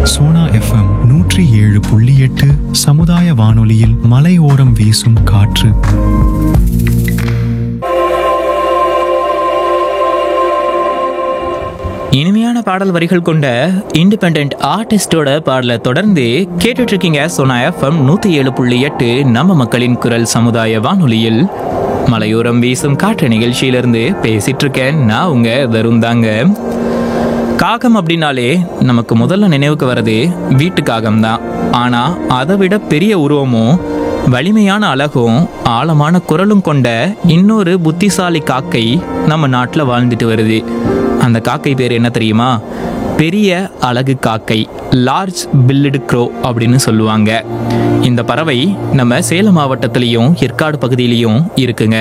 Sona FM நூற்றி ஏழு புள்ளி எட்டு சமுதாய வானொலியில் மலையோரம் வீசும் காற்று இனிமையான பாடல் வரிகள் கொண்ட இண்டிபெண்ட் ஆர்டிஸ்டோட பாடலை தொடர்ந்து கேட்டுட்டு இருக்கீங்க சோனா எஃப்எம் நூத்தி ஏழு புள்ளி எட்டு நம்ம மக்களின் குரல் சமுதாய வானொலியில் மலையோரம் வீசும் காற்று நிகழ்ச்சியிலிருந்து பேசிட்டு இருக்கேன் நான் உங்க தருண் தாங்க காகம் அப்படின்னாலே நமக்கு முதல்ல நினைவுக்கு வர்றது வீட்டு காகம் தான் ஆனா அதை விட பெரிய உருவமும் வலிமையான அழகும் ஆழமான குரலும் கொண்ட இன்னொரு புத்திசாலி காக்கை நம்ம நாட்டில் வாழ்ந்துட்டு வருது அந்த காக்கை பேர் என்ன தெரியுமா பெரிய அழகு காக்கை லார்ஜ் பில்லிடு க்ரோ அப்படின்னு சொல்லுவாங்க இந்த பறவை நம்ம சேலம் மாவட்டத்திலையும் ஏற்காடு பகுதியிலையும் இருக்குங்க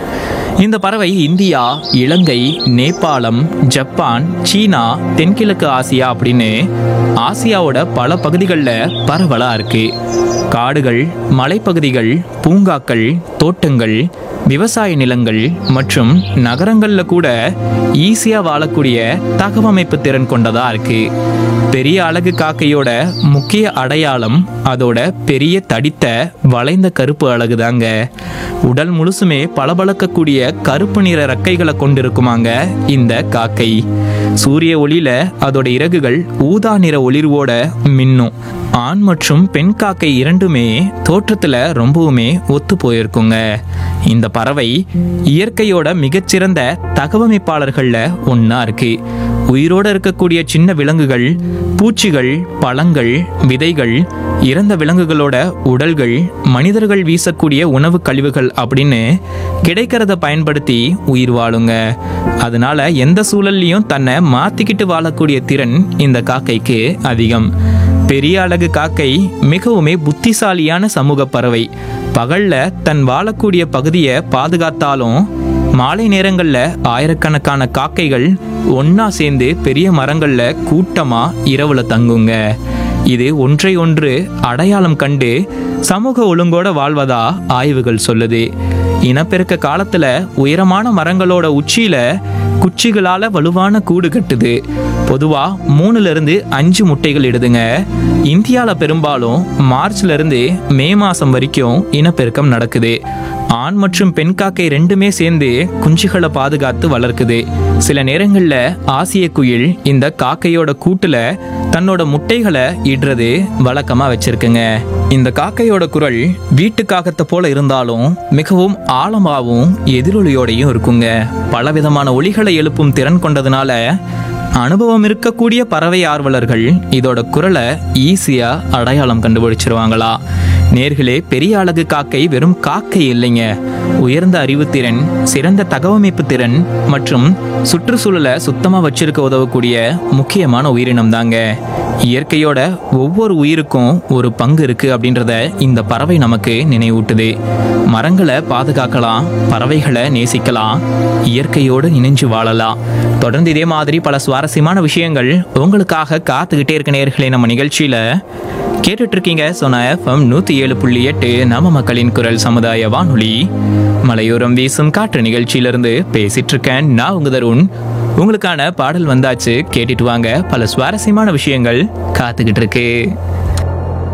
இந்த பறவை இந்தியா இலங்கை நேபாளம் ஜப்பான் சீனா தென்கிழக்கு ஆசியா அப்படின்னு ஆசியாவோட பல பகுதிகளில் பரவலா இருக்கு காடுகள் மலைப்பகுதிகள் பூங்காக்கள் தோட்டங்கள் விவசாய நிலங்கள் மற்றும் நகரங்கள்ல கூட ஈஸியா வாழக்கூடிய தகவமைப்பு திறன் கொண்டதா இருக்கு பெரிய அழகு காக்கையோட முக்கிய அடையாளம் அதோட பெரிய தடித்த வளைந்த கருப்பு அழகுதாங்க உடல் முழுசுமே பளபளக்கக்கூடிய கருப்பு நிற ரெக்கைகளை கொண்டிருக்குமாங்க இந்த காக்கை சூரிய ஒளியில அதோட இறகுகள் ஊதா நிற ஒளிர்வோட மின்னும் ஆண் மற்றும் பெண் காக்கை இரண்டுமே தோற்றத்துல ரொம்பவுமே ஒத்து போயிருக்குங்க இந்த பறவை இயற்கையோட மிகச்சிறந்த தகவமைப்பாளர்கள்ல ஒண்ணா இருக்கு உயிரோட இருக்கக்கூடிய சின்ன விலங்குகள் பூச்சிகள் பழங்கள் விதைகள் இறந்த விலங்குகளோட உடல்கள் மனிதர்கள் வீசக்கூடிய உணவு கழிவுகள் அப்படின்னு கிடைக்கிறத பயன்படுத்தி உயிர் வாழுங்க அதனால எந்த சூழல்லையும் தன்னை மாத்திக்கிட்டு வாழக்கூடிய திறன் இந்த காக்கைக்கு அதிகம் பெரிய அழகு காக்கை மிகவுமே புத்திசாலியான சமூக பறவை பகல்ல தன் வாழக்கூடிய பகுதியை பாதுகாத்தாலும் மாலை நேரங்கள்ல ஆயிரக்கணக்கான காக்கைகள் ஒண்ணா சேர்ந்து பெரிய மரங்கள்ல கூட்டமா இரவுல தங்குங்க இது ஒன்றை ஒன்று அடையாளம் கண்டு சமூக ஒழுங்கோட வாழ்வதா ஆய்வுகள் சொல்லுது இனப்பெருக்க காலத்துல உயரமான மரங்களோட உச்சியில குச்சிகளால வலுவான கூடு கட்டுது பொதுவா மூணுல இருந்து அஞ்சு முட்டைகள் இடுதுங்க இந்தியால பெரும்பாலும் மார்ச்ல இருந்து மே மாசம் வரைக்கும் இனப்பெருக்கம் நடக்குது ஆண் மற்றும் பெண் காக்கை ரெண்டுமே சேர்ந்து குஞ்சுகளை பாதுகாத்து வளர்க்குது சில நேரங்கள்ல ஆசிய குயில் இந்த காக்கையோட கூட்டுல தன்னோட முட்டைகளை இடுறது வழக்கமா வச்சிருக்குங்க இந்த காக்கையோட குரல் வீட்டு காகத்தை போல இருந்தாலும் மிகவும் ஆழமாகவும் எதிரொலியோடையும் இருக்குங்க பலவிதமான ஒலிகளை எழுப்பும் திறன் கொண்டதுனால அனுபவம் இருக்கக்கூடிய பறவை ஆர்வலர்கள் இதோட குரலை ஈஸியா அடையாளம் கண்டுபிடிச்சிருவாங்களா நேர்களே பெரிய அழகு காக்கை வெறும் காக்கை இல்லைங்க உயர்ந்த அறிவுத்திறன் சிறந்த தகவமைப்பு திறன் மற்றும் சுற்றுச்சூழலை சுத்தமா வச்சிருக்க உதவக்கூடிய முக்கியமான உயிரினம் தாங்க இயற்கையோட ஒவ்வொரு உயிருக்கும் ஒரு பங்கு இருக்கு அப்படின்றத இந்த பறவை நமக்கு நினைவூட்டுது மரங்களை பாதுகாக்கலாம் பறவைகளை நேசிக்கலாம் இயற்கையோடு இணைஞ்சு வாழலாம் தொடர்ந்து இதே மாதிரி பல சுவாரஸ்யமான விஷயங்கள் உங்களுக்காக காத்துக்கிட்டே இருக்க நேர்களே நம்ம நிகழ்ச்சியில கேட்டுட்டு இருக்கீங்க சொன்ன எஃப்எம் நூத்தி ஏழு புள்ளி எட்டு நம்ம மக்களின் குரல் சமுதாய வானொலி மலையோரம் வீசும் காற்று நிகழ்ச்சியிலிருந்து பேசிட்டு இருக்கேன் நான் உங்க தருண் உங்களுக்கான பாடல் வந்தாச்சு கேட்டுட்டு வாங்க பல சுவாரஸ்யமான விஷயங்கள் காத்துக்கிட்டு இருக்கு